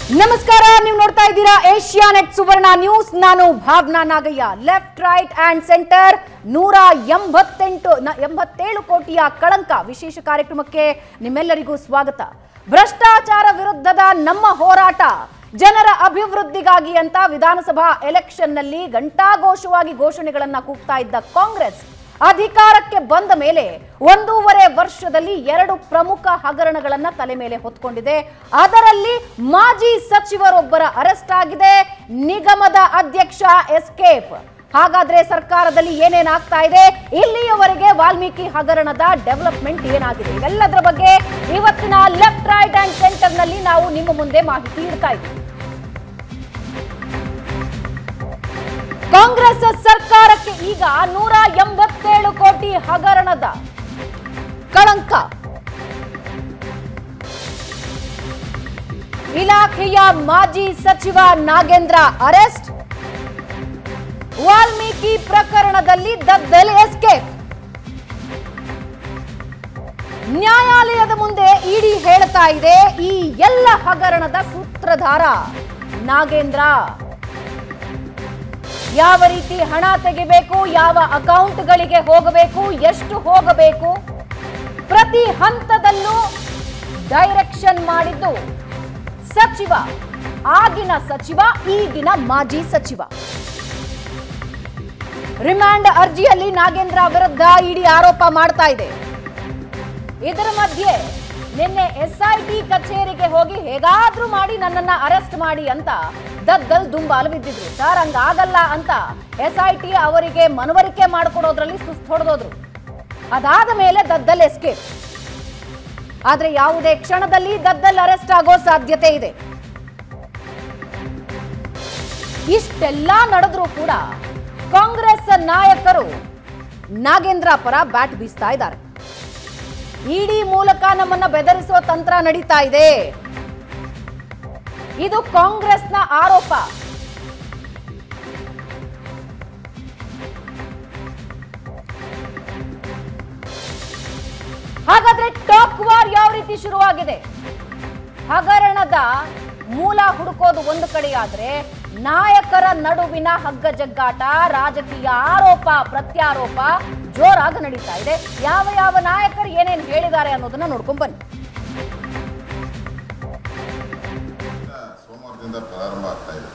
ನಮಸ್ಕಾರ ನೀವು ನೋಡ್ತಾ ಇದ್ದೀರಾ ಏಷ್ಯಾ ನೆಟ್ ಸುವರ್ಣ ನ್ಯೂಸ್ ನಾನು Bhavana Nagaiah left right and centre ನೂರ ಎಂಬತ್ತೆಂಟು ನ- ಎಂಬತ್ತೇಳು ಕೋಟಿಯ ಕಳಂಕ ವಿಶೇಷ ಕಾರ್ಯಕ್ರಮಕ್ಕೆ ನಿಮ್ಮೆಲ್ಲರಿಗೂ ಸ್ವಾಗತ ಭ್ರಷ್ಟಾಚಾರ ವಿರುದ್ಧದ ನಮ್ಮ ಹೋರಾಟ ಜನರ ಅಭಿವೃದ್ಧಿಗಾಗಿ ಅಂತ ವಿಧಾನಸಭಾ ಎಲೆಕ್ಷನ್ನಲ್ಲಿ ಘಂಟಾಘೋಷವಾಗಿ ಘೋಷಣೆಗಳನ್ನ ಕೂಗ್ತಾ ಇದ್ದ ಕಾಂಗ್ರೆಸ್ ಅಧಿಕಾರಕ್ಕೆ ಬಂದ ಮೇಲೆ ಒಂದೂವರೆ ವರ್ಷದಲ್ಲಿ ಎರಡು ಪ್ರಮುಖ ಹಗರಣಗಳನ್ನ ತಲೆ ಮೇಲೆ ಹೊತ್ಕೊಂಡಿದೆ ಅದರಲ್ಲಿ ಮಾಜಿ ಸಚಿವರೊಬ್ಬರ ಅರೆಸ್ಟ್ ಆಗಿದೆ ನಿಗಮದ ಅಧ್ಯಕ್ಷ ಎಸ್ಕೇಪ್ ಹಾಗಾದ್ರೆ ಸರ್ಕಾರದಲ್ಲಿ ಏನೇನಾಗ್ತಾ ಇದೆ ಇಲ್ಲಿಯವರೆಗೆ ವಾಲ್ಮೀಕಿ ಹಗರಣದ ಡೆವಲಪ್ಮೆಂಟ್ ಏನಾಗಿದೆ ಇವೆಲ್ಲದರ ಬಗ್ಗೆ ಇವತ್ತಿನ ಲೆಫ್ಟ್ ರೈಟ್ ಅಂಡ್ ಸೆಂಟರ್ ನಲ್ಲಿ ನಾವು ನಿಮ್ಮ ಮುಂದೆ ಮಾಹಿತಿ ಇಡ್ತಾ ಇದ್ದೀವಿ ಕಾಂಗ್ರೆಸ್ ಸರ್ಕಾರಕ್ಕೆ ಈಗ ನೂರ ಎಂಬತ್ತೇಳು ಕೋಟಿ ಹಗರಣದ ಕಳಂಕ ಇಲಾಖೆಯ ಮಾಜಿ ಸಚಿವ ನಾಗೇಂದ್ರ ಅರೆಸ್ಟ್ ವಾಲ್ಮೀಕಿ ಪ್ರಕರಣದಲ್ಲಿ ದದ್ದಲ್ ಎಸ್ಕೇಪ್ ನ್ಯಾಯಾಲಯದ ಮುಂದೆ ಇಡಿ ಹೇಳ್ತಾ ಇದೆ ಈ ಎಲ್ಲ ಹಗರಣದ ಸೂತ್ರಧಾರ ನಾಗೇಂದ್ರ ಯಾವ ರೀತಿ ಹಣ ತೆಗಿಬೇಕು ಯಾವ ಅಕೌಂಟ್ಗಳಿಗೆ ಹೋಗಬೇಕು ಎಷ್ಟು ಹೋಗಬೇಕು ಪ್ರತಿ ಹಂತದಲ್ಲೂ ಡೈರೆಕ್ಷನ್ ಮಾಡಿದ್ದು ಸಚಿವ ಆಗಿನ ಸಚಿವ ಈಗಿನ ಮಾಜಿ ಸಚಿವ ರಿಮಾಂಡ್ ಅರ್ಜಿಯಲ್ಲಿ ನಾಗೇಂದ್ರ ವಿರುದ್ಧ ಇಡಿ ಆರೋಪ ಮಾಡ್ತಾ ಇದೆ ಇದರ ಮಧ್ಯೆ ನಿನ್ನೆ ಎಸ್ಐಟಿ ಕಚೇರಿಗೆ ಹೋಗಿ ಹೇಗಾದ್ರೂ ಮಾಡಿ ನನ್ನನ್ನ ಅರೆಸ್ಟ್ ಮಾಡಿ ಅಂತ ದದ್ದಲ್ ದುಂಬಾಲು ಬಿದ್ದಿದ್ರು ಸರ್ ಹಂಗಾಗಲ್ಲ ಅಂತ ಎಸ್ಐಟಿ ಅವರಿಗೆ ಮನವರಿಕೆ ಮಾಡಿಕೊಡೋದ್ರಲ್ಲಿ ಸುಸ್ತು ಹೊಡೆದೋದ್ರು ಅದಾದ ಮೇಲೆ ದದ್ದಲ್ ಎಸ್ಕೇಪ್ ಆದ್ರೆ ಯಾವುದೇ ಕ್ಷಣದಲ್ಲಿ ದದ್ದಲ್ ಅರೆಸ್ಟ್ ಆಗೋ ಸಾಧ್ಯತೆ ಇದೆ ಇಷ್ಟೆಲ್ಲ ನಡೆದ್ರೂ ಕೂಡ ಕಾಂಗ್ರೆಸ್ ನಾಯಕರು ನಾಗೇಂದ್ರ ಪರ ಬ್ಯಾಟ್ ಬೀಸ್ತಾ ಇದ್ದಾರೆ ಇಡಿ ಮೂಲಕ ನಮ್ಮನ್ನ ಬೆದರಿಸುವ ತಂತ್ರ ನಡೀತಾ ಇದೆ ಇದು ಕಾಂಗ್ರೆಸ್ನ ಆರೋಪ ಹಾಗಾದ್ರೆ ಟಾಕ್ ವಾರ್ ಯಾವ ರೀತಿ ಶುರುವಾಗಿದೆ ಹಗರಣದ ಮೂಲ ಹುಡುಕೋದು ಒಂದು ಕಡೆಯಾದ್ರೆ ನಾಯಕರ ನಡುವಿನ ಹಗ್ಗ ಜಗ್ಗಾಟ ರಾಜಕೀಯ ಆರೋಪ ಪ್ರತ್ಯಾರೋಪ ಜೋರಾಗಿ ನಡೀತಾ ಇದೆ ಯಾವ ಯಾವ ನಾಯಕರು ಏನೇನು ಹೇಳಿದ್ದಾರೆ ಅನ್ನೋದನ್ನ ನೋಡ್ಕೊಂಡ್ ಬನ್ನಿ ಸೋಮವಾರದಿಂದ ಪ್ರಾರಂಭ ಆಗ್ತಾ ಇದೆ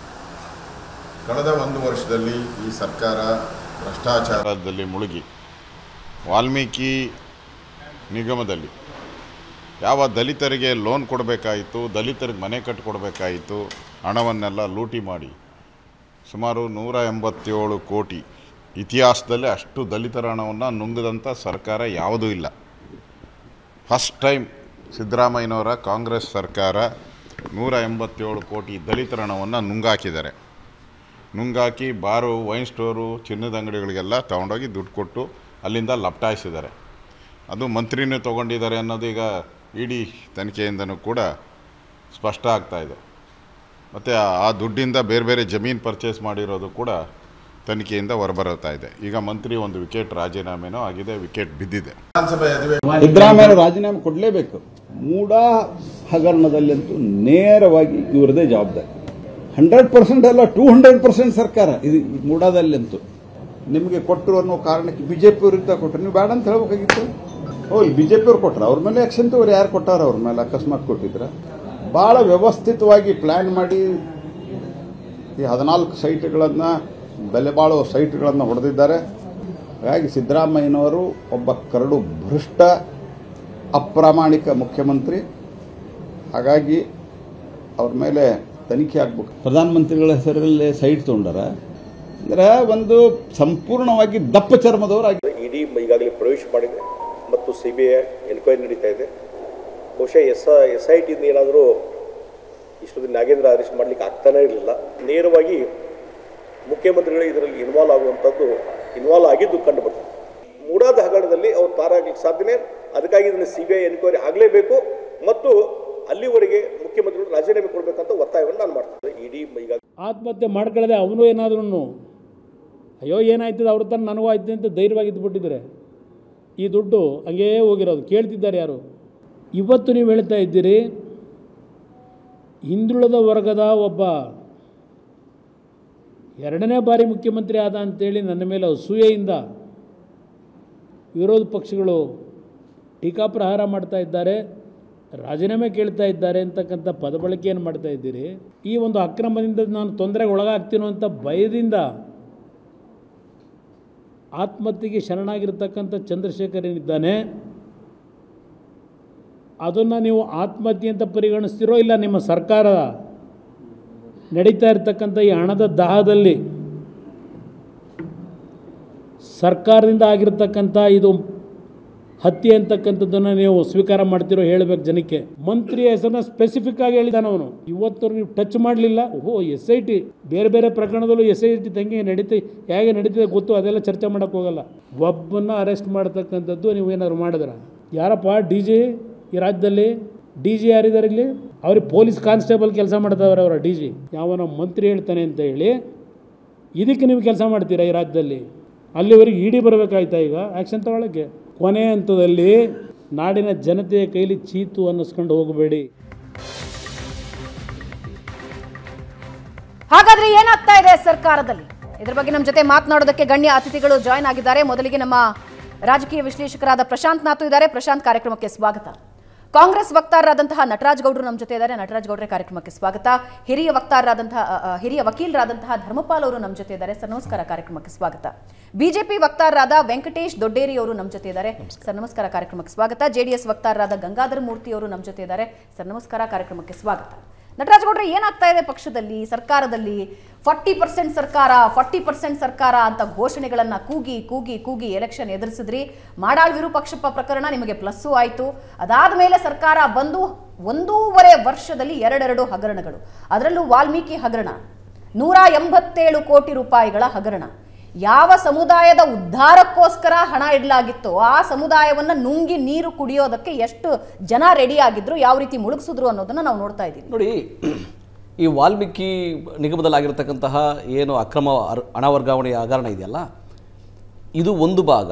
ಕಳೆದ ಒಂದು ವರ್ಷದಲ್ಲಿ ಈ ಸರ್ಕಾರ ಭ್ರಷ್ಟಾಚಾರದಲ್ಲಿ ಮುಳುಗಿ ವಾಲ್ಮೀಕಿ ನಿಗಮದಲ್ಲಿ ಯಾವ ದಲಿತರಿಗೆ ಲೋನ್ ಕೊಡಬೇಕಾಯಿತು ದಲಿತರಿಗೆ ಮನೆ ಕಟ್ಟಿಕೊಡ್ಬೇಕಾಯಿತು ಹಣವನ್ನೆಲ್ಲ ಲೂಟಿ ಮಾಡಿ ಸುಮಾರು ನೂರ ಎಂಬತ್ತೇಳು ಕೋಟಿ ಇತಿಹಾಸದಲ್ಲೇ ಅಷ್ಟು ದಲಿತರ ಹಣವನ್ನು ನುಂಗದಂಥ ಸರ್ಕಾರ ಯಾವುದೂ ಇಲ್ಲ ಫಸ್ಟ್ ಟೈಮ್ ಸಿದ್ದರಾಮಯ್ಯನವರ ಕಾಂಗ್ರೆಸ್ ಸರ್ಕಾರ ನೂರ ಎಂಬತ್ತೇಳು ಕೋಟಿ ದಲಿತರ ಹಣವನ್ನು ನುಂಗಾಕಿದ್ದಾರೆ ನುಂಗಾಕಿ ಬಾರು ವೈನ್ ಸ್ಟೋರು ಚಿನ್ನದ ಅಂಗಡಿಗಳಿಗೆಲ್ಲ ತೊಗೊಂಡೋಗಿ ದುಡ್ಡು ಕೊಟ್ಟು ಅಲ್ಲಿಂದ ಲಪ್ಟಾಯಿಸಿದ್ದಾರೆ ಅದು ಮಂತ್ರಿನೂ ತೊಗೊಂಡಿದ್ದಾರೆ ಅನ್ನೋದು ಈಗ ಇಡೀ ತನಿಖೆಯಿಂದನೂ ಕೂಡ ಸ್ಪಷ್ಟ ಆಗ್ತಾ ಇದೆ ಮತ್ತು ಆ ದುಡ್ಡಿಂದ ಬೇರೆ ಬೇರೆ ಜಮೀನು ಪರ್ಚೇಸ್ ಮಾಡಿರೋದು ಕೂಡ ತನಿಖೆಯಿಂದ ಹೊರಬರುತ್ತಾ ಇದೆ ಈಗ ಮಂತ್ರಿ ಒಂದು ವಿಕೆಟ್ ರಾಜೀನಾಮೆನೂ ಆಗಿದೆ ವಿಕೆಟ್ ಬಿದ್ದಿದೆ ವಿಧಾನಸಭೆ ಅಧಿವೇಶನ ಸಿದ್ದರಾಮಯ್ಯ ರಾಜೀನಾಮೆ ಕೊಡಲೇಬೇಕು ಮೂಡ ಹಗರಣದಲ್ಲಂತೂ ನೇರವಾಗಿ ಇವರದೇ ಜವಾಬ್ದಾರಿ ಹಂಡ್ರೆಡ್ ಪರ್ಸೆಂಟ್ ಅಲ್ಲ ಟೂ ಹಂಡ್ರೆಡ್ ಪರ್ಸೆಂಟ್ ಸರ್ಕಾರ ಇದು ಈ ಮೂಡಾದಲ್ಲಂತೂ ನಿಮಗೆ ಕೊಟ್ಟರು ಅನ್ನೋ ಕಾರಣಕ್ಕೆ ಬಿಜೆಪಿ ವಿರುದ್ಧ ಕೊಟ್ಟರು ನೀವು ಬೇಡ ಅಂತ ಹೇಳ್ಬೇಕಾಗಿತ್ತು ಓ ಇಲ್ಲಿ ಬಿಜೆಪಿ ಅವ್ರು ಕೊಟ್ಟರು ಅವ್ರ ಮೇಲೆ ಆಕ್ಷನ್ ಅವ್ರು ಯಾರು ಕೊಟ್ಟಾರ ಅವ್ರ ಮೇಲೆ ಅಕಸ್ಮಾತ್ ಕೊಟ್ಟಿದ್ರ ಬಹಳ ವ್ಯವಸ್ಥಿತವಾಗಿ ಪ್ಲಾನ್ ಮಾಡಿ ಈ ಹದಿನಾಲ್ಕು ಸೈಟ್ಗಳನ್ನು ಬೆಲೆ ಬಾಳುವ ಸೈಟ್ಗಳನ್ನು ಹೊಡೆದಿದ್ದಾರೆ ಹಾಗಾಗಿ ಸಿದ್ದರಾಮಯ್ಯನವರು ಒಬ್ಬ ಕರಡು ಭ್ರಷ್ಟ ಅಪ್ರಾಮಾಣಿಕ ಮುಖ್ಯಮಂತ್ರಿ ಹಾಗಾಗಿ ಅವ್ರ ಮೇಲೆ ತನಿಖೆ ಆಗ್ಬೇಕು ಪ್ರಧಾನಮಂತ್ರಿಗಳ ಹೆಸರಲ್ಲಿ ಸೈಟ್ ತಗೊಂಡಾರ ಅಂದ್ರೆ ಒಂದು ಸಂಪೂರ್ಣವಾಗಿ ದಪ್ಪ ಚರ್ಮದವರಾಗಿ ಇಡಿ ಈಗಾಗಲೇ ಪ್ರವೇಶ ಮಾಡಿದೆ ಮತ್ತು ಸಿ ಬಿ ಐ ಎನ್ಕ್ವೈರಿ ನಡೀತಾ ಇದೆ ಬಹುಶಃ ಎಸ್ ಎಸ್ ಐ ಟಿಯಿಂದ ಏನಾದರೂ ಇಷ್ಟು ದಿನ ನಾಗೇಂದ್ರ ಅರೆಸ್ಟ್ ಮಾಡಲಿಕ್ಕೆ ಆಗ್ತಾನೇ ಇರಲಿಲ್ಲ ನೇರವಾಗಿ ಮುಖ್ಯಮಂತ್ರಿಗಳು ಇದರಲ್ಲಿ ಇನ್ವಾಲ್ವ್ ಆಗುವಂಥದ್ದು ಇನ್ವಾಲ್ವ್ ಆಗಿದ್ದು ಕಂಡು ಬರ್ತದೆ ಮೂಡಾದ ಹಗರಣದಲ್ಲಿ ಅವ್ರು ಪಾರಾಗಲಿಕ್ಕೆ ಸಾಧ್ಯನೇ ಅದಕ್ಕಾಗಿ ಇದನ್ನು ಸಿ ಬಿ ಐ ಎನ್ಕ್ವೈರಿ ಆಗಲೇಬೇಕು ಮತ್ತು ಅಲ್ಲಿವರೆಗೆ ಮುಖ್ಯಮಂತ್ರಿಗಳು ರಾಜೀನಾಮೆ ಕೊಡಬೇಕಂತ ಒತ್ತಾಯವನ್ನು ನಾನು ಮಾಡ್ತೀನಿ ಇಡಿ ಈಗ ಆತ್ಮಹತ್ಯೆ ಮಾಡ್ಕೊಳ್ಳದೆ ಅವನು ಏನಾದ್ರೂ ಅಯ್ಯೋ ಏನಾಯ್ತದೆ ಅವ್ರ ತನ ನನಗೂ ಆಯ್ತದೆ ಅಂತ ಧೈರ್ಯವಾಗಿ ಇದ್ದುಬಿಟ್ಟಿದ್ದಾರೆ ಈ ದುಡ್ಡು ಹಂಗೇ ಹೋಗಿರೋದು ಕೇಳ್ತಿದ್ದಾರೆ ಯಾರು ಇವತ್ತು ನೀವು ಹೇಳ್ತಾ ಇದ್ದೀರಿ ಹಿಂದುಳಿದ ವರ್ಗದ ಒಬ್ಬ ಎರಡನೇ ಬಾರಿ ಮುಖ್ಯಮಂತ್ರಿ ಆದ ಅಂತೇಳಿ ನನ್ನ ಮೇಲೆ ಅಸೂಯೆಯಿಂದ ವಿರೋಧ ಪಕ್ಷಗಳು ಟೀಕಾಪ್ರಹಾರ ಮಾಡ್ತಾ ಇದ್ದಾರೆ ರಾಜೀನಾಮೆ ಕೇಳ್ತಾ ಇದ್ದಾರೆ ಅಂತಕ್ಕಂಥ ಪದಬಳಕೆಯನ್ನು ಮಾಡ್ತಾ ಇದ್ದೀರಿ ಈ ಒಂದು ಅಕ್ರಮದಿಂದ ನಾನು ತೊಂದರೆಗೆ ಒಳಗಾಗ್ತೀನೋ ಅಂತ ಭಯದಿಂದ ಆತ್ಮಹತ್ಯೆಗೆ ಶರಣಾಗಿರ್ತಕ್ಕಂಥ ಚಂದ್ರಶೇಖರ್ ಏನಿದ್ದಾನೆ ಅದನ್ನು ನೀವು ಆತ್ಮಹತ್ಯೆ ಅಂತ ಪರಿಗಣಿಸ್ತಿರೋ ಇಲ್ಲ ನಿಮ್ಮ ಸರ್ಕಾರ ನಡೀತಾ ಇರತಕ್ಕಂಥ ಈ ಹಣದ ದಾಹದಲ್ಲಿ ಸರ್ಕಾರದಿಂದ ಆಗಿರ್ತಕ್ಕಂಥ ಇದು ಹತ್ಯೆ ಅಂತಕ್ಕಂಥದ್ದನ್ನು ನೀವು ಸ್ವೀಕಾರ ಮಾಡ್ತಿರೋ ಹೇಳಬೇಕು ಜನಕ್ಕೆ ಮಂತ್ರಿ ಹೆಸರನ್ನ ಸ್ಪೆಸಿಫಿಕ್ ಆಗಿ ಹೇಳಿದ್ದಾನೆ ಅವನು ಇವತ್ತು ನೀವು ಟಚ್ ಮಾಡಲಿಲ್ಲ ಓಹೋ ಎಸ್ ಐ ಟಿ ಬೇರೆ ಬೇರೆ ಪ್ರಕರಣದಲ್ಲೂ ಎಸ್ ಐ ಟಿ ತಂಗಿ ನಡೀತಿ ಹೇಗೆ ನಡೀತಿದೆ ಗೊತ್ತು ಅದೆಲ್ಲ ಚರ್ಚೆ ಮಾಡೋಕ್ಕೆ ಹೋಗಲ್ಲ ಒಬ್ಬನ್ನ ಅರೆಸ್ಟ್ ಮಾಡ್ತಕ್ಕಂಥದ್ದು ನೀವು ಏನಾದ್ರು ಮಾಡಿದ್ರ ಯಾರಪ್ಪ ಡಿ ಜಿ ಈ ರಾಜ್ಯದಲ್ಲಿ ಡಿ ಜಿ ಯಾರಿದ್ದಾರೆ ಇಲ್ಲಿ ಅವ್ರಿಗೆ ಪೊಲೀಸ್ ಕಾನ್ಸ್ಟೇಬಲ್ ಕೆಲಸ ಮಾಡ್ತಾವ್ರೆ ಅವರ ಡಿ ಜಿ ಯಾವನ ಮಂತ್ರಿ ಹೇಳ್ತಾನೆ ಅಂತ ಹೇಳಿ ಇದಕ್ಕೆ ನೀವು ಕೆಲಸ ಮಾಡ್ತೀರಾ ಈ ರಾಜ್ಯದಲ್ಲಿ ಅಲ್ಲಿವರೆಗೆ ಇಡಿ ಬರಬೇಕಾಯ್ತಾ ಈಗ ಆ್ಯಕ್ಷನ್ ತಗೊಳ್ಳೋಕ್ಕೆ ಕೊನೆ ಹಂತದಲ್ಲಿ ನಾಡಿನ ಜನತೆಯ ಕೈಲಿ ಚೀತು ಅನ್ನಿಸ್ಕೊಂಡು ಹೋಗಬೇಡಿ ಹಾಗಾದ್ರೆ ಏನಾಗ್ತಾ ಇದೆ ಸರ್ಕಾರದಲ್ಲಿ ಇದ್ರ ಬಗ್ಗೆ ನಮ್ಮ ಜೊತೆ ಮಾತನಾಡೋದಕ್ಕೆ ಗಣ್ಯ ಅತಿಥಿಗಳು ಜಾಯ್ನ್ ಆಗಿದ್ದಾರೆ ಮೊದಲಿಗೆ ನಮ್ಮ ರಾಜಕೀಯ ವಿಶ್ಲೇಷಕರಾದ ಪ್ರಶಾಂತ್ ನಾತು ಇದ್ದಾರೆ ಪ್ರಶಾಂತ್ ಕಾರ್ಯಕ್ರಮಕ್ಕೆ ಸ್ವಾಗತ ಕಾಂಗ್ರೆಸ್ ವಕ್ತಾರರಾದಂತಹ ನಟರಾಜ್ ಗೌಡರು ನಮ್ಮ ಜೊತೆ ಇದ್ದಾರೆ ನಟರಾಜ್ ಗೌಡ್ರೆ ಕಾರ್ಯಕ್ರಮಕ್ಕೆ ಸ್ವಾಗತ ಹಿರಿಯ ವಕ್ತಾರರಾದಂತಹ ಅ, ಅ, ಹಿರಿಯ ವಕೀಲರಾದಂತಹ ಧರ್ಮಪಾಲ್ ಅವರು ನಮ್ಮ ಜೊತೆ ಇದ್ದಾರೆ ಸರ್ ನಮಸ್ಕಾರ ಕಾರ್ಯಕ್ರಮಕ್ಕೆ ಸ್ವಾಗತ ಬಿಜೆಪಿ ವಕ್ತಾರರಾದ ವೆಂಕಟೇಶ್ ದೊಡ್ಡೇರಿ ಅವರು ನಮ್ಮ ಜೊತೆ ಇದ್ದಾರೆ ಸರ್ ನಮಸ್ಕಾರ ಕಾರ್ಯಕ್ರಮಕ್ಕೆ ಸ್ವಾಗತ ಜೆಡಿಎಸ್ ವಕ್ತಾರರಾದ ಗಂಗಾಧರ ಮೂರ್ತಿ ಅವರು ನಮ್ಮ ಜೊತೆ ಇದ್ದಾರೆ ಸರ್ ನಮಸ್ಕಾರ ಕಾರ್ಯಕ್ರಮಕ್ಕೆ ಸ್ವಾಗತ ನಟರಾಜ್ ಗೌಡ್ರೆ ಏನಾಗ್ತಾ ಇದೆ ಪಕ್ಷದಲ್ಲಿ ಸರ್ಕಾರದಲ್ಲಿ ಫಾರ್ಟಿ ಪರ್ಸೆಂಟ್ ಸರ್ಕಾರ ಫಾರ್ಟಿ ಪರ್ಸೆಂಟ್ ಸರ್ಕಾರ ಅಂತ ಘೋಷಣೆಗಳನ್ನ ಕೂಗಿ ಕೂಗಿ ಕೂಗಿ ಎಲೆಕ್ಷನ್ ಎದುರಿಸಿದ್ರಿ ಮಾಡಾಳ್ ವಿರೂಪಾಕ್ಷಪ್ಪ ಪ್ರಕರಣ ನಿಮಗೆ ಪ್ಲಸ್ಸು ಆಯಿತು ಅದಾದ ಮೇಲೆ ಸರ್ಕಾರ ಬಂದು ಒಂದೂವರೆ ವರ್ಷದಲ್ಲಿ ಎರಡೆರಡು ಹಗರಣಗಳು ಅದರಲ್ಲೂ ವಾಲ್ಮೀಕಿ ಹಗರಣ ನೂರ ಎಂಬತ್ತೇಳು ಕೋಟಿ ರೂಪಾಯಿಗಳ ಹಗರಣ ಯಾವ ಸಮುದಾಯದ ಉದ್ಧಾರಕ್ಕೋಸ್ಕರ ಹಣ ಇಡಲಾಗಿತ್ತೋ ಆ ಸಮುದಾಯವನ್ನ ನುಂಗಿ ನೀರು ಕುಡಿಯೋದಕ್ಕೆ ಎಷ್ಟು ಜನ ರೆಡಿ ಆಗಿದ್ರು ಯಾವ ರೀತಿ ಮುಳುಗಿಸಿದ್ರು ಅನ್ನೋದನ್ನ ನಾವು ನೋಡ್ತಾ ಇದ್ದೀವಿ ನೋಡಿ ಈ ವಾಲ್ಮೀಕಿ ನಿಗಮದಲ್ಲಾಗಿರ್ತಕ್ಕಂತಹ ಏನು ಅಕ್ರಮ ಅರ್- ಹಣ ವರ್ಗಾವಣೆಯ ಹಗರಣ ಇದೆಯಲ್ಲ ಇದು ಒಂದು ಭಾಗ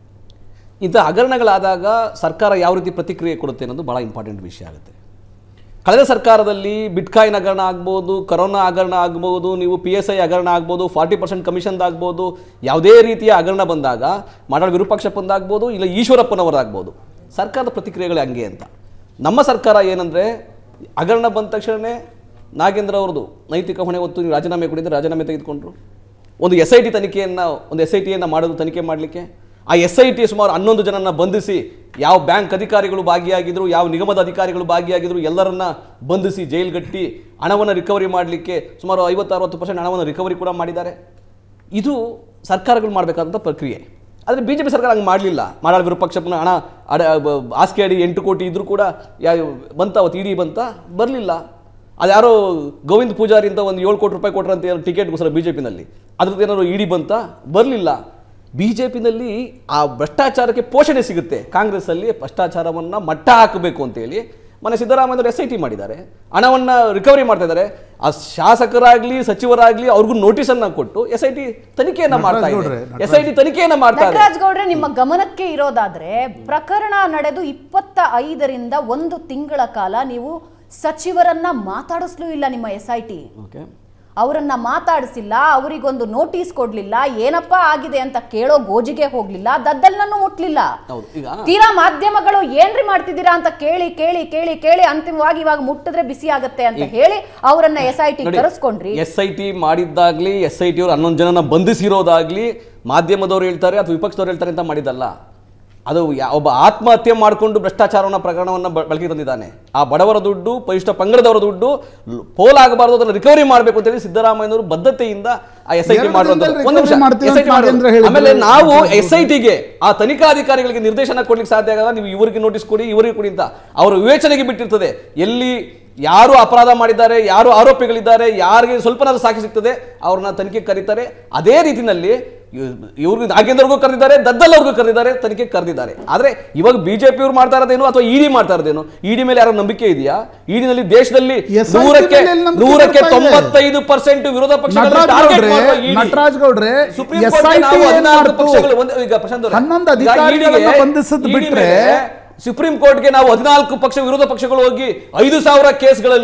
ಇಂಥ ಹಗರಣಗಳಾದಾಗ ಸರ್ಕಾರ ಯಾವ ರೀತಿ ಪ್ರತಿಕ್ರಿಯೆ ಕೊಡುತ್ತೆ ಅನ್ನೋದು ಭಾಳ ಇಂಪಾರ್ಟೆಂಟ್ ವಿಷಯ ಆಗುತ್ತೆ ಕಳೆದ ಸರ್ಕಾರದಲ್ಲಿ ಬಿಟ್ಕಾಯಿನ್ ಹಗರಣ ಆಗ್ಬೋದು ಕರೋನಾ ಹಗರಣ ಆಗ್ಬೋದು ನೀವು ಪಿ ಎಸ್ ಐ ಹಗರಣ ಆಗ್ಬೋದು ಫಾರ್ಟಿ ಪರ್ಸೆಂಟ್ ಕಮಿಷನ್ದು ಆಗ್ಬೋದು ಯಾವುದೇ ರೀತಿಯ ಹಗರಣ ಬಂದಾಗ ಮಾಡಾಳ್ ವಿರೂಪಾಕ್ಷಪ್ಪಂದಾಗ್ಬೋದು ಇಲ್ಲ ಈಶ್ವರಪ್ಪನವರಾಗ್ಬೋದು ಸರ್ಕಾರದ ಪ್ರತಿಕ್ರಿಯೆಗಳು ಹಂಗೆ ಅಂತ ನಮ್ಮ ಸರ್ಕಾರ ಏನಂದರೆ ಹಗರಣ ಬಂದ ತಕ್ಷಣವೇ ನಾಗೇಂದ್ರ ಅವ್ರದ್ದು ನೈತಿಕ ಹೊಣೆ ಹೊತ್ತು ನೀವು ರಾಜೀನಾಮೆ ಕೊಟ್ಟಿದ್ದು ರಾಜೀನಾಮೆ ತೆಗೆದುಕೊಂಡ್ರು ಒಂದು ಎಸ್ ಐ ಟಿ ತನಿಖೆಯನ್ನು ಒಂದು ಎಸ್ ಐ ಟಿಯನ್ನು ಮಾಡೋದು ತನಿಖೆ ಮಾಡಲಿಕ್ಕೆ ಆ ಎಸ್ ಐ ಟಿ ಸುಮಾರು ಹನ್ನೊಂದು ಜನನ ಬಂಧಿಸಿ ಯಾವ ಬ್ಯಾಂಕ್ ಅಧಿಕಾರಿಗಳು ಭಾಗಿಯಾಗಿದ್ರು ಯಾವ ನಿಗಮದ ಅಧಿಕಾರಿಗಳು ಭಾಗಿಯಾಗಿದ್ರು ಎಲ್ಲರನ್ನ ಬಂಧಿಸಿ ಜೈಲ್ಗಟ್ಟಿ ಹಣವನ್ನು ರಿಕವರಿ ಮಾಡಲಿಕ್ಕೆ ಸುಮಾರು ಐವತ್ತು ಅರವತ್ತು ಪರ್ಸೆಂಟ್ ಹಣವನ್ನು ರಿಕವರಿ ಕೂಡ ಮಾಡಿದ್ದಾರೆ ಇದು ಸರ್ಕಾರಗಳು ಮಾಡಬೇಕಾದಂಥ ಪ್ರಕ್ರಿಯೆ ಆದರೆ ಬಿ ಜೆ ಪಿ ಸರ್ಕಾರ ಹಂಗೆ ಮಾಡಲಿಲ್ಲ ಮಾಡಾಳ್ ವಿರೂಪಾಕ್ಷಪ್ಪನ ಹಣ ಅಡ ಬ- ಹಾಸಿಗೆ ಅಡಿ ಎಂಟು ಕೋಟಿ ಇದ್ರೂ ಕೂಡ ಯಾ ಬಂತ ಅವತ್ತು ಇಡಿ ಬಂತ ಬರಲಿಲ್ಲ ಅದ್ಯಾರೋ ಗೋವಿಂದ ಪೂಜಾರಿ ಅಂತ ಒಂದು ಏಳು ಕೋಟಿ ರೂಪಾಯಿ ಕೊಟ್ರಂತ ಏನೋ ಟಿಕೆಟ್ಗೋಸ್ಕರ ಬಿ ಜೆ ಪಿನಲ್ಲಿ ಅದ್ರದ್ದು ಏನಾದ್ರು ಇಡಿ ಬಂತ ಬರಲಿಲ್ಲ ಬಿ ಜೆ ಪಿನಲ್ಲಿ ಆ ಭ್ರಷ್ಟಾಚಾರಕ್ಕೆ ಪೋಷಣೆ ಸಿಗುತ್ತೆ ಕಾಂಗ್ರೆಸ್ಸಲ್ಲಿ ಭ್ರಷ್ಟಾಚಾರವನ್ನು ಮಟ್ಟ ಹಾಕಬೇಕು ಅಂತೇಳಿ ಮನೆ ಸಿದ್ದರಾಮಯ್ಯವರು ಎಸ್ ಐ ಟಿ ಮಾಡಿದ್ದಾರೆ ಹಣವನ್ನು ರಿಕವರಿ ಮಾಡ್ತಾ ಇದ್ದಾರೆ ಆ ಶಾಸಕರಾಗ್ಲಿ ಸಚಿವರಾಗ್ಲಿ ಅವ್ರಿಗೂ ನೋಟಿಸನ್ನು ಕೊಟ್ಟು ಎಸ್ ಐ ಟಿ ತನಿಖೆಯನ್ನ ಮಾಡ್ತಾ ಇದೆ ಎಸ್ ಐ ಟಿ ತನಿಖೆಯನ್ನ ಮಾಡ್ತಾ ಇದೆ ನಟರಾಜ್ ಗೌಡ್ರೆ ನಿಮ್ಮ ಗಮನಕ್ಕೆ ಇರೋದಾದ್ರೆ ಪ್ರಕರಣ ನಡೆದು ಇಪ್ಪತ್ತ ಐದರಿಂದ ಒಂದು ತಿಂಗಳ ಕಾಲ ನೀವು ಸಚಿವರನ್ನ ಮಾತಾಡಿಸ್ಲೂ ಇಲ್ಲ ನಿಮ್ಮ ಎಸ್ ಐ ಟಿ ಓಕೆ ಅವರನ್ನ ಮಾತಾಡಿಸಿಲ್ಲ ಅವರಿಗೊಂದು ನೋಟಿಸ್ ಕೊಡ್ಲಿಲ್ಲ ಏನಪ್ಪಾ ಆಗಿದೆ ಅಂತ ಕೇಳೋ ಗೋಜಿಗೆ ಹೋಗ್ಲಿಲ್ಲ ದದ್ದಲ್ನನ್ನು ಮುಟ್ಲಿಲ್ಲ ಹೌದು ಈಗ ತೀರಾ ಮಾಧ್ಯಮಗಳು ಏನ್ರಿ ಮಾಡ್ತಿದ್ದೀರಾ ಅಂತ ಕೇಳಿ ಕೇಳಿ ಕೇಳಿ ಕೇಳಿ ಅಂತಿಮವಾಗಿ ಇವಾಗ ಮುಟ್ಟಿದ್ರೆ ಬಿಸಿ ಆಗತ್ತೆ ಅಂತ ಹೇಳಿ ಅವರನ್ನ ಎಸ್ ಐ ಟಿ ಕರೆಸ್ಕೊಂಡ್ರಿ ಎಸ್ ಐ ಟಿ ಮಾಡಿದ್ದಾಗ್ಲಿ ಎಸ್ ಐ ಟಿ ಅವ್ರು ಹನ್ನೊಂದು ಜನನ ಬಂಧಿಸಿರೋದಾಗ್ಲಿ ಮಾಧ್ಯಮದವ್ರು ಹೇಳ್ತಾರೆ ಅಥವಾ ವಿಪಕ್ಷದವ್ರು ಹೇಳ್ತಾರೆ ಅಂತ ಮಾಡಿದ್ದಲ್ಲ ಅದು ಯಾ- ಒಬ್ಬ ಆತ್ಮಹತ್ಯೆ ಮಾಡಿಕೊಂಡು ಭ್ರಷ್ಟಾಚಾರವನ್ನ ಪ್ರಕರಣವನ್ನು ಬಳಕೆ ತಂದಿದ್ದಾನೆ ಆ ಬಡವರ ದುಡ್ಡು ಪರಿಷ್ಠ ಪಂಗಡದವರ ದುಡ್ಡು ಲ್- ಪೋಲಾಗಬಾರದು ಅದನ್ನು ರಿಕವರಿ ಮಾಡಬೇಕು ಅಂತ ಹೇಳಿ ಸಿದ್ದರಾಮಯ್ಯನವರು ಬದ್ಧತೆಯಿಂದ ಆ ಎಸ್ ಐ ಟಿ ಎರಡು ಮಾಡುವಂಥದ್ದು ದಿನದಲ್ಲಿ ಒಂದು ನಿಮಿಷ recovery ಮಾಡ್ತೀವಿ SIT ಅಂತ ನಾಗೇಂದ್ರ ಮಾಡೋದು. ಹೇಳಿದ್ರು. ಆಮೇಲೆ ನಾವು ಎಸ್ ಐ ಟಿಗೆ ಆ ತನಿಖಾಧಿಕಾರಿಗಳಿಗೆ ನಿರ್ದೇಶನ ಕೊಡ್ಲಿಕ್ಕೆ ಸಾಧ್ಯ ಆಗಲ್ಲ ನೀವು ಇವರಿಗೆ ನೋಟಿಸ್ ಕೊಡಿ ಇವರಿಗೆ ಕೊಡಿ ಅಂತ ಅವರು ವಿವೇಚನೆಗೆ ಬಿಟ್ಟಿರ್ತದೆ ಎಲ್ಲಿ ಯಾರು ಅಪರಾಧ ಮಾಡಿದ್ದಾರೆ ಯಾರು ಆರೋಪಿಗಳಿದ್ದಾರೆ ಯಾರಿಗೆ ಸ್ವಲ್ಪನಾದ್ರೂ ಸಾಕ್ಷಿ ಸಿಗ್ತದೆ ಅವ್ರನ್ನ ತನಿಖೆ ಕರೀತಾರೆ ಅದೇ ರೀತಿನಲ್ಲಿ ಇವ್ರಿಗೆ ನಾಗೇಂದ್ರಗೂ ಕರೆದಿದ್ದಾರೆ ದದ್ದಲ್ ಅವ್ರಿಗೂ ಕರೆದಿದ್ದಾರೆ ತನಿಖೆ ಕರೆದಿದ್ದಾರೆ ಆದ್ರೆ ಇವಾಗ ಬಿಜೆಪಿ ಅವ್ರು ಮಾಡ್ತಾ ಇರೋದೇನು ಅಥವಾ ಇಡಿ ಮಾಡ್ತಾ ಇರೋದೇನು ಇಡಿ ಮೇಲೆ ಯಾರೋ ನಂಬಿಕೆ ಇದೆಯಾ ಇಡಿನಲ್ಲಿ ದೇಶದಲ್ಲಿ SIT ನೂರಕ್ಕೆ ಮೇಲೆ ಎಲ್ಲಿ ನಂಬಿಕೆ ನೂರಕ್ಕೆ ಬರ್ತಾ ಇದೆ? ತೊಂಬತ್ತೈದು ಪರ್ಸೆಂಟ್ ವಿರೋಧ ಪಕ್ಷಗಳು ನಟರಾಜ್ target ಗೌಡ್ರೆ, ಮಾಡುವ ED. ನಟರಾಜ್ ಗೌಡ್ರೆ, ಸುಪ್ರೀಂ SIT ಕೋರ್ಟ್ಗೆ ನಾವು ಏನ್ ಹದಿನಾಲ್ಕು ಮಾಡ್ತು? ಪಕ್ಷಗಳು ಒಂದು- ಈಗ ಪ್ರಶಾಂತ್ ಅವರೇ, ಹನ್ನೊಂದು ಈಗ ಅಧಿಕಾರಿಗಳನ್ನ ED ಗೆ- ಬಂಧಿಸಿದ್ ED ಬಿಟ್ರೆ ಮೇಲೆ ಸುಪ್ರೀಂ ಕೋರ್ಟ್ಗೆ ನಾವು ಹದಿನಾಲ್ಕು ಪಕ್ಷ ವಿರೋಧ ಪಕ್ಷಗಳು ಹೋಗಿ ಐದು ಸಾವಿರ ಕೇಸ್ಗಳಲ್ಲಿ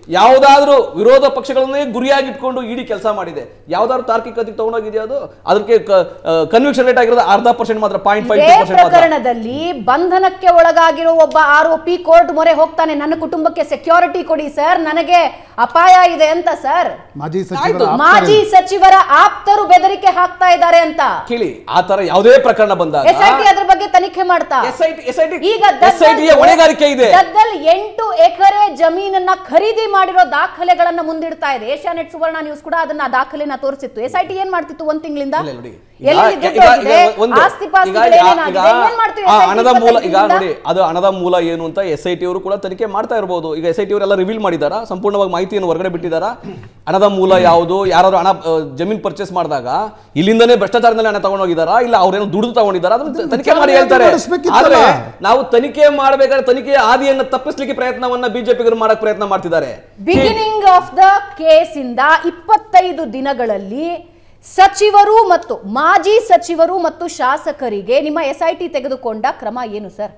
ಯಾವುದಾದ್ರೂ ವಿರೋಧ ಪಕ್ಷಗಳನ್ನೇ ಗುರಿಯಾಗಿಟ್ಕೊಂಡು ಇಡಿ ಕೆಲಸ ಮಾಡಿದೆ ಯಾವ್ದಾದ್ರು ತಾರ್ಕಿಕತೆಗೆ ತಗೊಂಡೋಗಿದೆಯಾ ಅದು ಅದಕ್ಕೆ ಕನ್ವಿಕ್ಷನ್ ರೇಟ್ ಆಗಿರೋದು ಅರ್ಧ ಪರ್ಸೆಂಟ್ ಮಾತ್ರ ಪಾಯಿಂಟ್ ಫೈವ್ ಇದೇ ಪರ್ಸೆಂಟ್ ಮಾತ್ರ ಪ್ರಕರಣದಲ್ಲಿ ಬಂಧನಕ್ಕೆ ಒಳಗಾಗಿರೋ ಒಬ್ಬ ಆರೋಪಿ ಕೋರ್ಟ್ ಮೊರೆ ಹೋಗ್ತಾನೆ ನನ್ನ ಕುಟುಂಬಕ್ಕೆ ಸೆಕ್ಯೂರಿಟಿ ಕೊಡಿ ಸರ್ ನನಗೆ ಅಪಾಯ ಇದೆ ಅಂತ ಸರ್ ಮಾಜಿ ಆಯ್ತು. ಸಚಿವರ ಆಪ್ತರೇ. ಮಾಜಿ ಸಚಿವರ ಆಪ್ತರು ಬೆದರಿಕೆ ಹಾಕ್ತಾ ಇದ್ದಾರೆ ಅಂತ ಕೇಳಿ ಆ ತರ ಯಾವುದೇ ಪ್ರಕರಣ ಬಂದಾಗ ಎಸ್ ಐ ಟಿ ಅದ್ರ ಬಗ್ಗೆ ತನಿಖೆ ಮಾಡ್ತಾ SIT SIT ಈಗ SIT ಯ ಹೊಣೆಗಾರಿಕೆ ಇದೆ ಗದ್ದಲ್ ಎಂಟು ಎಕರೆ ಜಮೀನನ್ನ ಖರೀದಿ ಮಾಡಿರೋ ದಾಖಲೆಗಳನ್ನ ಮುಂದಿಡ್ತಾ ಇದೆ ಏಷ್ಯಾನೆಟ್ ಸುವರ್ಣ ನ್ಯೂಸ್ ಕೂಡ ಅದನ್ನ ಆ ದಾಖಲೆನ ತೋರಿಸಿತ್ತು ಎಸ್ ಐ ಟಿ ಏನ್ ಮಾಡ್ತಿತ್ತು ಒಂದ್ ತಿಂಗಳಿಂದ ಇಲ್ಲ ನೋಡಿ ಎಲ್ಲಿ ಈಗ- ದುಡ್ಡು ಈಗ- ಹೋಗಿದೆ? ಈಗ ಒಂದು- ಆಸ್ತಿ ಈಗ- ಪಾಸ್ತಿಗಳು ಈಗ- ಏನೇನಾಗಿದೆ? ಈಗ ಏನ್ ಮಾಡ್ತೀವಿ ಆ SIT ಹಣದ ಮೂಲ ಈಗ ಇಪ್ಪತ್ತೈದರಿಂದ? ನೋಡಿ ಅದು ಹಣದ ಮೂಲ ಏನು ಅಂತ ಎಸ್ ಐ ಟಿ ಅವರು ಕೂಡ ತನಿಖೆ ಮಾಡ್ತಾ ಇರಬಹುದು ಈಗ ಎಸ್ ಐ ಟಿ ಅವರೆಲ್ಲ ರಿವೀಲ್ ಮಾಡಿದಾರಾ ಸಂಪೂರ್ಣವಾಗಿ ಮಾಹಿತಿಯನ್ನು ಹೊರಗಡೆ ಬಿಟ್ಟಿದ್ದಾರಾ ಹಣದ ಮೂಲ ಯಾವುದು ಯಾರು ಹಣ ಆ, ಜಮೀನ್ ಪರ್ಚೇಸ್ ಮಾಡಿದಾಗ ಇಲ್ಲಿಂದನೇ ಭ್ರಷ್ಟಾಚಾರದಲ್ಲಿ ಹಣ ತಗೊಂಡೋಗಿದಾರಾ ಇಲ್ಲ ಅವ್ರೇನೋ ದುಡಿದು ತಗೊಂಡಿದ್ದಾರಾ ಅದನ್ನ ತನಿಖೆ ಮಾಡಿ ಹೇಳ್ತಾರೆ ನಡೆಸ್ಬೇಕಿತ್ತಲ್ಲ. ಆದ್ರೆ ನಾವು ತನಿಖೆ ಮಾಡಬೇಕಾದ್ರೆ ತನಿಖೆಯ ಹಾದಿಯನ್ನು ತಪ್ಪಿಸ್ಲಿಕ್ಕೆ ಪ್ರಯತ್ನವನ್ನ ಬಿಜೆಪಿಗರು ಮಾಡಕ್ ಪ್ರಯತ್ನ ಮಾಡ್ತಿದ್ದಾರೆ ಬಿಗಿನಿಂಗ್ ಆಫ್ ದ ಕೇಸ್ ಇಂದ ಇಪ್ಪತ್ತೈದು ದಿನಗಳಲ್ಲಿ ಸಚಿವರು ಮತ್ತು ಮಾಜಿ ಸಚಿವರು ಮತ್ತು ಶಾಸಕರಿಗೆ ನಿಮ್ಮ ಎಸ್ ಐ ಟಿ ತೆಗೆದುಕೊಂಡ ಕ್ರಮ ಏನು ಸರ್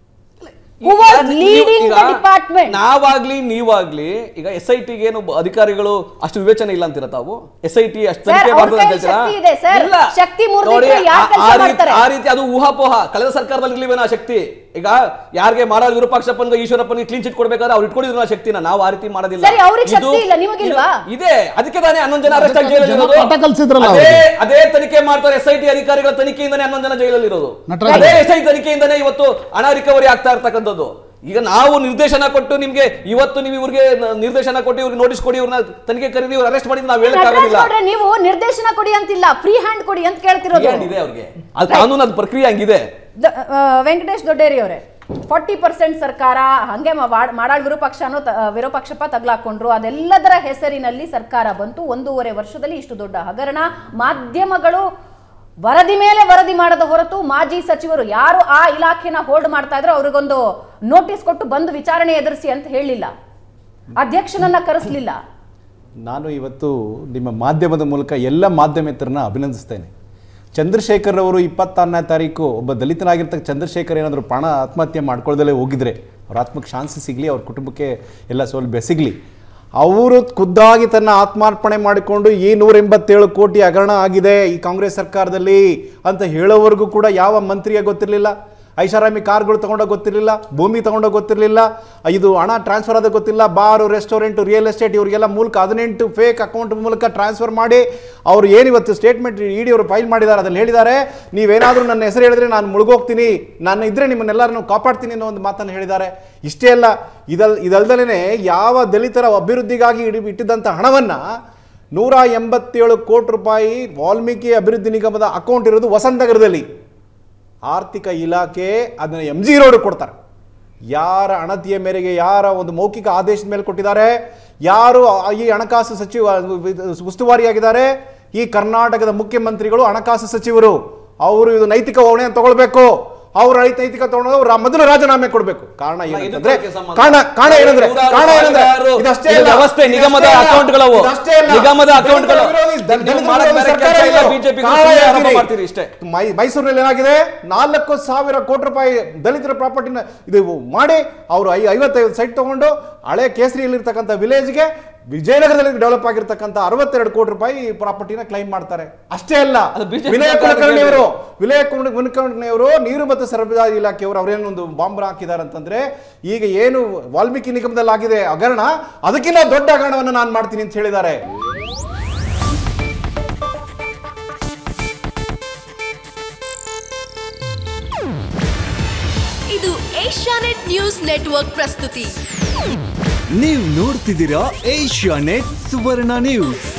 Who was ಈಗ ನೀವು- leading ಈಗ the department? ನಾವಾಗ್ಲಿ ನೀವಾಗ್ಲಿ ಈಗ ಎಸ್ ಐ ಟಿಗೆ ಏನು ಅಧಿಕಾರಿಗಳು ಅಷ್ಟು ವಿವೇಚನೆ ಇಲ್ಲ ಅಂತೀರ ತಾವು ಎಸ್ ಐ ಟಿ ಅಷ್ಟು Sir, ತನಿಖೆ ಅವ್ರ ಮಾಡ್ತದೆ ಅಂತ ಕೈಯಲ್ಲಿ ಹೇಳ್ತೀರಾ? ಶಕ್ತಿ ಇದೆ, sir. ಇಲ್ಲ. ಶಕ್ತಿ ಮೂರ್ತಿ ನೋಡಿ, ಇದ್ರೆ ಯಾರ್ ಆ- ಕೆಲ್ಸ ಆ ರೀತಿ- ಮಾಡ್ತಾರೆ? ಆ ರೀತಿ ಅದು ಊಹಾಪೋಹ ಕಳೆದ ಸರ್ಕಾರದಲ್ಲಿ ಇರ್ಲಿವೇನೋ ಆ ಶಕ್ತಿ ಈಗ ಯಾರಿಗೆ ಮಾಡಾಳ್ ವಿರೂಪಾಕ್ಷಪ್ಪನ್ಗೆ ಈಶ್ವರಪ್ಪನಿಗೆ ಕ್ಲೀನ್ ಚಿಟ್ ಕೊಡ್ಬೇಕಾದ್ರೆ ಅವ್ರು ಇಟ್ಕೊಂಡಿದ್ರು ಆ ಶಕ್ತಿನ ನಾವು ಆ ರೀತಿ ಮಾಡೋದಿಲ್ಲ ಸರಿ, ಅವ್ರಿಗೆ ಇದು- ಶಕ್ತಿ ಇಲ್ಲ, ನಿಮಗಿಲ್ವಾ? ಇದು- ಇದೆ ಅದಕ್ಕೆ ತಾನೇ ಹನ್ನೊಂದು ಜನ ಅರೆಸ್ಟ್ ಆಗಿ ಜೈಲಲ್ಲಿ ಜನ ಇರೋದು. ಪಾಠ ಕಲ್ಸಿದ್ರಲ್ಲ ಅದೇ ಅವ್ರಿಗೆ. ಅದೇ ತನಿಖೆ ಮಾಡ್ತಾರೆ ಎಸ್ ಐ ಟಿ ಅಧಿಕಾರಿಗಳ ತನಿಖೆಯಿಂದನೇ ಹನ್ನೊಂದು ಜನ ಜೈಲಲ್ಲಿ ಇರೋದು ನಟರಾಜ್. ಅದೇ ಎಸ್ ಐ ತನಿಖೆಯಿಂದನೇ ಇವತ್ತು ಹಣ ರಿಕವರಿ ಆಗ್ತಾ ಇರ್ತಕ್ಕಂಥದ್ದು ಈಗ ನಾವು ನಿರ್ದೇಶನ ಕೊಟ್ಟು ನಿಮ್ಗೆ ಇವತ್ತು ನೀವು ಇವ್ರಿಗೆ ನ- ನಿರ್ದೇಶನ ಕೊಟ್ಟು ಇವ್ರಿಗೆ ನೋಟಿಸ್ ಕೊಡಿ ಇವ್ರನ್ನ ತನಿಖೆ ಕರೀದಿ ಇವ್ರು ಅರೆಸ್ಟ್ ಮಾಡಿ ನಾವು ನಟರಾಜ್ ಹೇಳಕ್ಕಾಗೋದಿಲ್ಲ ಗೌಡ್ರೆ, ನೀವು ನಿರ್ದೇಶನ ಕೊಡಿ ಅಂತಿಲ್ಲ ಫ್ರೀ ಹ್ಯಾಂಡ್ ಕೊಡಿ ಅಂತ ಕೇಳ್ತಿರೋದು ಏನಿದೆ ಅವ್ರಿಗೆ ಅದು ಕಾನೂನು ಅದು ಪ್ರಕ್ರಿಯೆ ಹಂಗಿದೆ ದ- ಆ, ವೆಂಕಟೇಶ್ ದೊಡ್ಡೇರಿ ಅವರೇ ಫಾರ್ಟಿ ಪರ್ಸೆಂಟ್ ಸರ್ಕಾರ ಹಂಗೆ ಮಾ- ವಾಡ್- ಮಾಡಾಳ್ ವಿರೂಪಾಕ್ಷನೋ ತ- ಆ, ವಿರೂಪಾಕ್ಷಪ್ಪ ತಗ್ಲಾಕೊಂಡ್ರು ಅದೆಲ್ಲದರ ಹೆಸರಿನಲ್ಲಿ ಸರ್ಕಾರ ಬಂತು ಒಂದೂವರೆ ವರ್ಷದಲ್ಲಿ ಇಷ್ಟು ದೊಡ್ಡ ಹಗರಣ ಮಾಧ್ಯಮಗಳು ವರದಿ ಮೇಲೆ ವರದಿ ಮಾಡದ ಹೊರತು ಮಾಜಿ ಸಚಿವರು ಯಾರು ಆ ಇಲಾಖೆನ ಹೋಲ್ಡ್ ಮಾಡ್ತಾ ಇದ್ರು ಅವ್ರಿಗೊಂದು ನೋಟಿಸ್ ಕೊಟ್ಟು ಬಂದು ವಿಚಾರಣೆ ಎದುರಿಸಿ ಅಂತ ಹೇಳಿಲ್ಲ ಅಧ್ಯಕ್ಷನನ್ನ ಕರೆಸ್ಲಿಲ್ಲ ನಾನು ಇವತ್ತು ನಿಮ್ಮ ಮಾಧ್ಯಮದ ಮೂಲಕ ಎಲ್ಲ ಮಾಧ್ಯಮೇತರನ್ನ ಅಭಿನಂದಿಸ್ತೇನೆ ಚಂದ್ರಶೇಖರ್ ಅವರು ಇಪ್ಪತ್ತಾರನೇ ತಾರೀಕು ಒಬ್ಬ ದಲಿತನಾಗಿರ್ತಕ್ಕ ಚಂದ್ರಶೇಖರ್ ಏನಾದರೂ ಪ್ರಾಣ ಆತ್ಮಹತ್ಯೆ ಮಾಡ್ಕೊಳ್ದಲೇ ಹೋಗಿದ್ರೆ ಅವ್ರ ಆತ್ಮಕ್ಕೆ ಶಾಂತಿ ಸಿಗಲಿ ಅವ್ರ ಕುಟುಂಬಕ್ಕೆ ಎಲ್ಲ ಸೌಲಭ್ಯ ಸಿಗಲಿ ಅವರು ಖುದ್ದಾಗಿ ತನ್ನ ಆತ್ಮಾರ್ಪಣೆ ಮಾಡಿಕೊಂಡು ಈ ನೂರ ಎಂಬತ್ತೇಳು ಕೋಟಿ ಹಗರಣ ಆಗಿದೆ ಈ ಕಾಂಗ್ರೆಸ್ ಸರ್ಕಾರದಲ್ಲಿ ಅಂತ ಹೇಳೋವರೆಗೂ ಕೂಡ ಯಾವ ಮಂತ್ರಿಗೆ ಗೊತ್ತಿರಲಿಲ್ಲ ಐಷಾರಾಮಿ ಕಾರ್ಗಳು ತಗೊಂಡೋಗಿ ಗೊತ್ತಿರಲಿಲ್ಲ ಭೂಮಿ ತಗೊಂಡೋಗಿ ಗೊತ್ತಿರಲಿಲ್ಲ ಇದು ಹಣ ಟ್ರಾನ್ಸ್ಫರ್ ಆದ ಗೊತ್ತಿಲ್ಲ ಬಾರು ರೆಸ್ಟೋರೆಂಟು ರಿಯಲ್ ಎಸ್ಟೇಟ್ ಇವರಿಗೆಲ್ಲ ಮೂಲಕ ಹದಿನೆಂಟು ಫೇಕ್ ಅಕೌಂಟ್ ಮೂಲಕ ಟ್ರಾನ್ಸ್ಫರ್ ಮಾಡಿ ಅವರು ಏನಿವತ್ತು ಸ್ಟೇಟ್ಮೆಂಟ್ ಇಡಿ ಅವರು ಫೈಲ್ ಮಾಡಿದ್ದಾರೆ ಅದ್ರಲ್ಲಿ ಹೇಳಿದ್ದಾರೆ ನೀವೇನಾದರೂ ನನ್ನ ಹೆಸರು ಹೇಳಿದ್ರೆ ನಾನು ಮುಳುಗೋಗ್ತೀನಿ ನಾನು ಇದ್ರೆ ನಿಮ್ಮನ್ನೆಲ್ಲರನ್ನು ಕಾಪಾಡ್ತೀನಿ ಅನ್ನೋ ಒಂದು ಮಾತನ್ನು ಹೇಳಿದ್ದಾರೆ ಇಷ್ಟೇ ಅಲ್ಲ ಇದಲ್ ಇದಲ್ದಲೇ ಯಾವ ದಲಿತರ ಅಭಿವೃದ್ಧಿಗಾಗಿ ಇಡಿ ಇಟ್ಟಿದ್ದಂಥ ಹಣವನ್ನು ನೂರ ಎಂಬತ್ತೇಳು ಕೋಟಿ ರೂಪಾಯಿ ವಾಲ್ಮೀಕಿ ಅಭಿವೃದ್ಧಿ ನಿಗಮದ ಅಕೌಂಟ್ ಇರೋದು ವಸಂತನಗರದಲ್ಲಿ ಆರ್ಥಿಕ ಇಲಾಖೆ ಅದನ್ನು ಎಂ ಜಿ ರೋಡ್ ಕೊಡ್ತಾರೆ ಯಾರ ಅಣತಿಯ ಮೇರೆಗೆ ಯಾರ ಒಂದು ಮೌಖಿಕ ಆದೇಶದ ಮೇಲೆ ಕೊಟ್ಟಿದ್ದಾರೆ ಯಾರು ಆ- ಈ ಹಣಕಾಸು ಸಚಿವ ಉಸ್ತುವಾರಿಯಾಗಿದ್ದಾರೆ ಈ ಕರ್ನಾಟಕದ ಮುಖ್ಯಮಂತ್ರಿಗಳು ಹಣಕಾಸು ಸಚಿವರು ಅವರು ಇದು ನೈತಿಕ ಹೊಣೆ ಅಂತ ತಗೊಳ್ಬೇಕು ಅವ್ರ ನೈತಿಕ ತಗೊಂಡು ಅವ್ರು ಮೊದಲು ರಾಜೀನಾಮೆ ಕೊಡಬೇಕು ಕಾರಣ ಏನಂತಂದ್ರೆ ಇದಕ್ಕೆ ಸಂಬಂಧ. ಕಾರಣ ಕಾರಣ ಏನಂದ್ರೆ ನೂರಾರು ಕಾರಣ ಏನಂದ್ರೆ ಸಾವಿರಾರು ಇದಷ್ಟೇ ಇದು ಅಲ್ಲ. ವ್ಯವಸ್ಥೆ ನಿಗಮದ ಇದಷ್ಟೇ ಅಲ್ಲ. ಅಕೌಂಟ್ಗಳವು. ಇದಷ್ಟೇ ಅಲ್ಲ. ನಿಗಮದ ಅಕೌಂಟ್ಗಳು. ದಲಿತರ ವಿರೋಧಿ- ನೀವು ದಲಿತರ ಮಾಡಕ್ ವಿರೋಧಿ ಬೇರೆ ಸರ್ಕಾರ ಕೆಲ್ಸ ಇಲ್ಲ, ಇದು. BJP ಗೆ ಕಾರಣ ಸುಳ್ಳು ಆರೋಪ ಹೇಳ್ತೀನಿ. ಮಾಡ್ತೀರಿ ಇಷ್ಟೇ. ಮೈ- ಮೈಸೂರಿನಲ್ಲಿ ಏನಾಗಿದೆ ನಾಲ್ಕು ಸಾವಿರ ಕೋಟಿ ರೂಪಾಯಿ ದಲಿತರ ಪ್ರಾಪರ್ಟಿನ ಇದು ಮಾಡಿ ಅವರು ಐ ಐವತ್ತೈದು ಸೈಟ್ ತಗೊಂಡು ಹಳೆ ಕೇಸರಿಯಲ್ಲಿರ್ತಕ್ಕಂಥ ವಿಲೇಜ್ಗೆ ವಿಜಯನಗರದಲ್ಲಿ ಡೆವಲಪ್ ಆಗಿರ್ತಕ್ಕಂಥ ಅರವತ್ತೆರಡು ಕೋಟಿ ರೂಪಾಯಿ ಪ್ರಾಪರ್ಟಿನ ಕ್ಲೈಮ್ ಮಾಡ್ತಾರೆ ಅಷ್ಟೇ ಅಲ್ಲ ಅದು BJP ವಿನಯ ಸರ್ಕಾರಕ್ಕೆ ಕುಲಕರ್ಣಿ ಅವರು ವಿನಯ ಕುಲ- ಕುಲಕರ್ಣಿ ಅವರು ನೀರು ಮತ್ತು ಸರಬರಾಜು ಇಲಾಖೆಯವರು ಅವರೇನೊಂದು ಬಾಂಬ್ ಹಾಕಿದ್ದಾರೆ ಅಂತಂದ್ರೆ ಈಗ ಏನು ವಾಲ್ಮೀಕಿ ನಿಗಮದಲ್ಲಿ ಆಗಿದೆ ಹಗರಣ ಅದಕ್ಕಿಂತ ದೊಡ್ಡ ಹಗರಣವನ್ನು ನಾನು ಮಾಡ್ತೀನಿ ಅಂತ ಹೇಳಿದ್ದಾರೆ ಇದು ಏಷ್ಯಾನೆಟ್ ನ್ಯೂಸ್ ನೆಟ್ವರ್ಕ್ ಪ್ರಸ್ತುತಿ ನೀವು ನೋಡ್ತಿದ್ದೀರಾ ಏಷ್ಯಾ ನೆಟ್ ಸುವರ್ಣ ನ್ಯೂಸ್